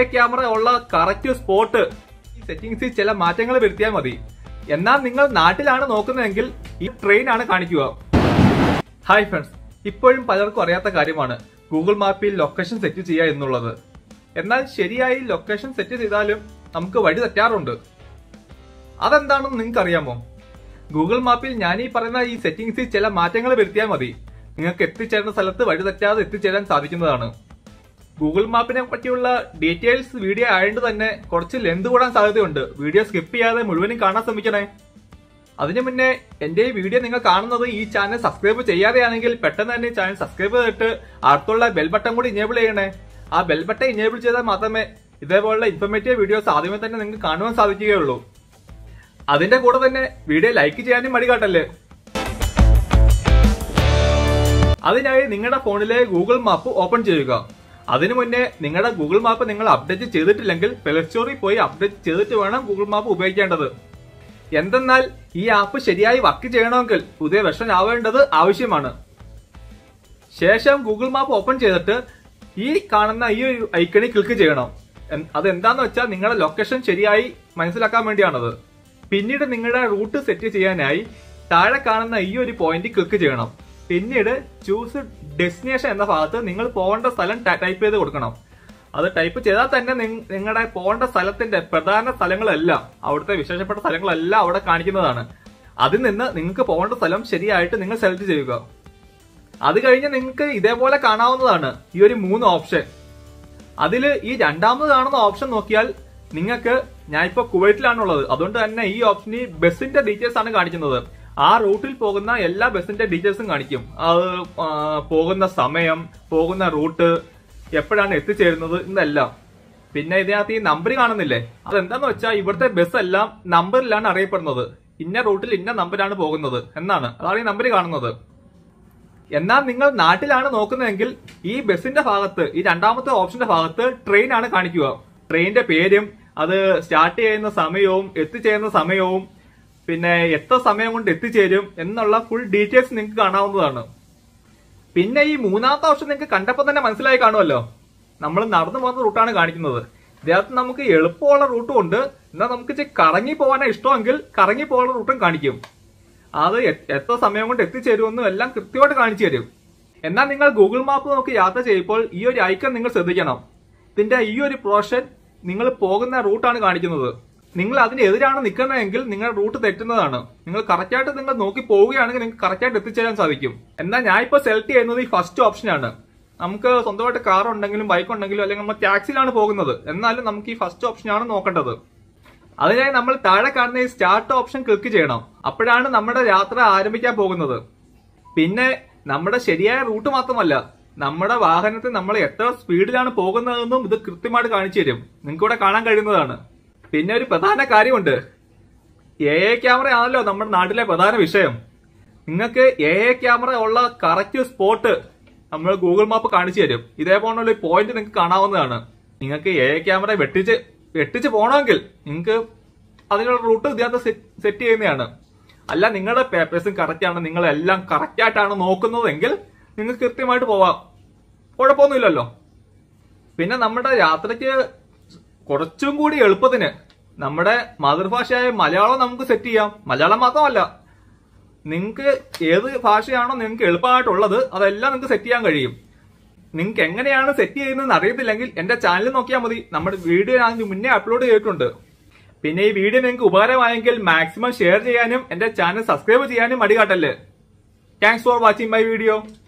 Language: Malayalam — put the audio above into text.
ക്യാമറ ഉള്ള കറക്റ്റ് സ്പോട്ട് ഈ സെറ്റിംഗ്സിൽ ചില മാറ്റങ്ങൾ വരുത്തിയാൽ മതി എന്നാൽ നിങ്ങൾ നാട്ടിലാണ് നോക്കുന്നതെങ്കിൽ ഈ ട്രെയിൻ ആണ് കാണിക്കുക ഹായ് ഫ്രണ്ട്സ് ഇപ്പോഴും പലർക്കും അറിയാത്ത കാര്യമാണ് ഗൂഗിൾ മാപ്പിൽ ലൊക്കേഷൻ സെറ്റ് ചെയ്യുക എന്നുള്ളത് എന്നാൽ ശരിയായി ലൊക്കേഷൻ സെറ്റ് ചെയ്താലും നമുക്ക് വഴി തെറ്റാറുണ്ട് അതെന്താണെന്ന് നിങ്ങൾക്ക് അറിയാമോ ഗൂഗിൾ മാപ്പിൽ ഞാൻ ഈ പറയുന്ന ഈ സെറ്റിംഗ്സിൽ ചില മാറ്റങ്ങൾ വരുത്തിയാൽ മതി നിങ്ങൾക്ക് എത്തിച്ചേരുന്ന സ്ഥലത്ത് വഴി തെറ്റാതെ എത്തിച്ചേരാൻ സാധിക്കുന്നതാണ് ഗൂഗിൾ മാപ്പിനെ പറ്റിയുള്ള ഡീറ്റെയിൽസ് വീഡിയോ ആയതുകൊണ്ട് തന്നെ കുറച്ച് ലെന്ത് കൂടാൻ സാധ്യതയുണ്ട് വീഡിയോ സ്കിപ്പ് ചെയ്യാതെ മുഴുവനും കാണാൻ ശ്രമിക്കണേ അതിനു മുന്നേ എന്റെ ഈ വീഡിയോ നിങ്ങൾ കാണുന്നത് ഈ ചാനൽ സബ്സ്ക്രൈബ് ചെയ്യാതെയാണെങ്കിൽ പെട്ടെന്ന് തന്നെ ഈ ചാനൽ സബ്സ്ക്രൈബ് ചെയ്തിട്ട് അടുത്തുള്ള ബെൽ ബട്ടൺ കൂടി ഇനേബിൾ ചെയ്യണേ ആ ബെൽ ബട്ടൺ ഇനേബിൾ ചെയ്താൽ മാത്രമേ ഇതേപോലുള്ള ഇൻഫർമേറ്റീവ് വീഡിയോസ് ആദ്യമേ തന്നെ നിങ്ങൾക്ക് കാണുവാൻ സാധിക്കുകയുള്ളൂ അതിന്റെ കൂടെ തന്നെ വീഡിയോ ലൈക്ക് ചെയ്യാനും മടി കാട്ടല്ലേ അതിനായി നിങ്ങളുടെ ഫോണിലെ ഗൂഗിൾ മാപ്പ് ഓപ്പൺ ചെയ്യുക അതിനു മുന്നേ നിങ്ങളുടെ ഗൂഗിൾ മാപ്പ് നിങ്ങൾ അപ്ഡേറ്റ് ചെയ്തിട്ടില്ലെങ്കിൽ പ്ലേ സ്റ്റോറിൽ പോയി അപ്ഡേറ്റ് ചെയ്തിട്ട് വേണം ഗൂഗിൾ മാപ്പ് ഉപയോഗിക്കേണ്ടത് എന്തെന്നാൽ ഈ ആപ്പ് ശരിയായി വർക്ക് ചെയ്യണമെങ്കിൽ പുതിയ വെർഷൻ ആവേണ്ടത് ആവശ്യമാണ് ശേഷം ഗൂഗിൾ മാപ്പ് ഓപ്പൺ ചെയ്തിട്ട് ഈ കാണുന്ന ഈ ഒരു ഐക്കണിൽ ക്ലിക്ക് ചെയ്യണം എൻ- അതെന്താന്ന് വെച്ചാൽ നിങ്ങളുടെ ലൊക്കേഷൻ ശരിയായി മനസ്സിലാക്കാൻ വേണ്ടിയാണത് പിന്നീട് നിങ്ങളുടെ റൂട്ട് സെറ്റ് ചെയ്യാനായി താഴെ കാണുന്ന ഈ ഒരു പോയിന്റ് ക്ലിക്ക് ചെയ്യണം പിന്നീട് ചൂസ് ഡെസ്റ്റിനേഷൻ എന്ന ഭാഗത്ത് നിങ്ങൾ പോകേണ്ട സ്ഥലം ടൈപ്പ് ചെയ്ത് കൊടുക്കണം അത് ടൈപ്പ് ചെയ്താൽ തന്നെ നിങ്ങ- നിങ്ങളുടെ പോകേണ്ട സ്ഥലത്തിന്റെ പ്രധാന സ്ഥലങ്ങളെല്ലാം അവിടുത്തെ വിശേഷപ്പെട്ട സ്ഥലങ്ങളെല്ലാം അവിടെ കാണിക്കുന്നതാണ് അതിൽ നിന്ന് നിങ്ങൾക്ക് പോകേണ്ട സ്ഥലം ശരിയായിട്ട് നിങ്ങൾ സെലക്ട് ചെയ്യുക അത് കഴിഞ്ഞ് നിങ്ങൾക്ക് ഇതേപോലെ കാണാവുന്നതാണ് ഈ ഒരു മൂന്ന് ഓപ്ഷൻ അതിൽ ഈ രണ്ടാമത് കാണുന്ന ഓപ്ഷൻ നോക്കിയാൽ നിങ്ങൾക്ക് ഞാൻ ഇപ്പൊ കുവൈറ്റിലാണുള്ളത് അതുകൊണ്ട് തന്നെ ഈ ഓപ്ഷനിൽ ബസിന്റെ ഡീറ്റെയിൽസ് ആണ് കാണിക്കുന്നത് ആ റൂട്ടിൽ പോകുന്ന എല്ലാ ബസിന്റെ ഡീറ്റെയിൽസും കാണിക്കും അത് ആ, പോകുന്ന സമയം പോകുന്ന റൂട്ട് എപ്പോഴാണ് എത്തിച്ചേരുന്നത് ഇതെല്ലാം പിന്നെ ഇതിനകത്ത് ഈ നമ്പർ കാണുന്നില്ലേ അതെന്താന്ന് വെച്ചാൽ ഇവിടുത്തെ ബസ് എല്ലാം നമ്പറിലാണ് അറിയപ്പെടുന്നത് ഇന്ന റൂട്ടിൽ ഇന്ന നമ്പറാണ് പോകുന്നത് എന്നാണ് അതാണ് ഈ നമ്പർ കാണുന്നത് എന്നാൽ നിങ്ങൾ നാട്ടിലാണ് നോക്കുന്നതെങ്കിൽ ഈ ബസിന്റെ ഭാഗത്ത് ഈ രണ്ടാമത്തെ ഓപ്ഷന്റെ ഭാഗത്ത് ട്രെയിൻ ആണ് കാണിക്കുക ട്രെയിനിന്റെ പേരും അത് സ്റ്റാർട്ട് ചെയ്യുന്ന സമയവും എത്തിച്ചേരുന്ന സമയവും പിന്നെ എത്ര സമയം കൊണ്ട് എത്തിച്ചേരും എന്നുള്ള ഫുൾ ഡീറ്റെയിൽസ് നിങ്ങൾക്ക് കാണാവുന്നതാണ് പിന്നെ ഈ മൂന്നാമത്തെ ഓപ്ഷൻ നിങ്ങൾക്ക് കണ്ടപ്പോൾ തന്നെ മനസ്സിലായി കാണുമല്ലോ നമ്മൾ നടന്നു പോകുന്ന റൂട്ടാണ് കാണിക്കുന്നത് ഇതിനകത്ത് നമുക്ക് എളുപ്പമുള്ള റൂട്ടും ഉണ്ട് എന്നാൽ നമുക്ക് ഇച്ചിരി കറങ്ങി പോകാനാണ് ഇഷ്ടമെങ്കിൽ കറങ്ങി പോകുന്ന റൂട്ടും കാണിക്കും അത് എ- എത്ര സമയം കൊണ്ട് എത്തിച്ചേരുമെന്നും എല്ലാം കൃത്യമായിട്ട് കാണിച്ചു തരും എന്നാൽ നിങ്ങൾ ഗൂഗിൾ മാപ്പ് നോക്കി യാത്ര ചെയ്യുമ്പോൾ ഈ ഒരു ഐക്കൺ നിങ്ങൾ ശ്രദ്ധിക്കണം ഇതിന്റെ ഈ ഒരു പോർഷൻ നിങ്ങൾ പോകുന്ന റൂട്ടാണ് കാണിക്കുന്നത് നിങ്ങൾ അതിന് എതിരാണ് നിൽക്കുന്നതെങ്കിൽ നിങ്ങളുടെ റൂട്ട് തെറ്റുന്നതാണ് നിങ്ങൾ കറക്റ്റായിട്ട് നിങ്ങൾ നോക്കി പോവുകയാണെങ്കിൽ നിങ്ങൾക്ക് കറക്റ്റായിട്ട് എത്തിച്ചേരാൻ സാധിക്കും എന്നാൽ ഞാൻ ഇപ്പോൾ സെലക്ട് ചെയ്യുന്നത് ഈ ഫസ്റ്റ് ഓപ്ഷനാണ് നമുക്ക് സ്വന്തമായിട്ട് കാർ ഉണ്ടെങ്കിലും ബൈക്ക് ഉണ്ടെങ്കിലും അല്ലെങ്കിൽ നമ്മൾ ടാക്സിയിലാണ് പോകുന്നത് എന്നാലും നമുക്ക് ഈ ഫസ്റ്റ് ഓപ്ഷനാണ് നോക്കേണ്ടത് അതിനായി നമ്മൾ താഴെ കാണുന്ന ഈ സ്റ്റാർട്ട് ഓപ്ഷൻ ക്ലിക്ക് ചെയ്യണം അപ്പോഴാണ് നമ്മുടെ യാത്ര ആരംഭിക്കാൻ പോകുന്നത് പിന്നെ നമ്മുടെ ശരിയായ റൂട്ട് മാത്രമല്ല നമ്മുടെ വാഹനത്തിൽ നമ്മൾ എത്ര സ്പീഡിലാണ് പോകുന്നതെന്നും ഇത് കൃത്യമായിട്ട് കാണിച്ചു തരും നിങ്ങൾക്ക് ഇവിടെ കാണാൻ കഴിയുന്നതാണ് പിന്നെ ഒരു പ്രധാന കാര്യമുണ്ട് എ എ ക്യാമറ ആണല്ലോ നമ്മുടെ നാട്ടിലെ പ്രധാന വിഷയം നിങ്ങൾക്ക് എ എ ക്യാമറ ഉള്ള കറക്റ്റ് സ്പോട്ട് നമ്മൾ ഗൂഗിൾ മാപ്പ് കാണിച്ചു തരും ഇതേപോലുള്ള ഒരു പോയിന്റ് നിങ്ങൾക്ക് കാണാവുന്നതാണ് നിങ്ങൾക്ക് എ എ ക്യാമറ വെട്ടിച്ച് വെട്ടിച്ച് പോകണമെങ്കിൽ നിങ്ങൾക്ക് അതിനുള്ള റൂട്ട് ഇതിനകത്ത് സെറ്റ് ചെയ്യുന്നതാണ് അല്ല നിങ്ങളുടെ പേപ്പേഴ്സും കറക്റ്റ് ആണ് നിങ്ങൾ എല്ലാം കറക്റ്റ് ആയിട്ടാണ് നോക്കുന്നതെങ്കിൽ നിങ്ങൾക്ക് കൃത്യമായിട്ട് പോവാം കുഴപ്പമൊന്നുമില്ലല്ലോ പിന്നെ നമ്മുടെ യാത്രയ്ക്ക് കുറച്ചും കൂടി എളുപ്പത്തിന് നമ്മുടെ മാതൃഭാഷയായ മലയാളം നമുക്ക് സെറ്റ് ചെയ്യാം മലയാളം മാത്രമല്ല നിങ്ങൾക്ക് ഏത് ഭാഷയാണോ നിങ്ങൾക്ക് എളുപ്പമായിട്ടുള്ളത് അതെല്ലാം നിങ്ങൾക്ക് സെറ്റ് ചെയ്യാൻ കഴിയും നിങ്ങൾക്ക് എങ്ങനെയാണ് സെറ്റ് ചെയ്യുന്നതെന്ന് അറിയത്തില്ലെങ്കിൽ എന്റെ ചാനൽ നോക്കിയാൽ മതി നമ്മുടെ വീഡിയോ ഞാൻ മുന്നേ അപ്ലോഡ് ചെയ്തിട്ടുണ്ട് പിന്നെ ഈ വീഡിയോ നിങ്ങൾക്ക് ഉപകാരമായെങ്കിൽ മാക്സിമം ഷെയർ ചെയ്യാനും എന്റെ ചാനൽ സബ്സ്ക്രൈബ് ചെയ്യാനും മടി കാട്ടല്ലേ thanks for watching my video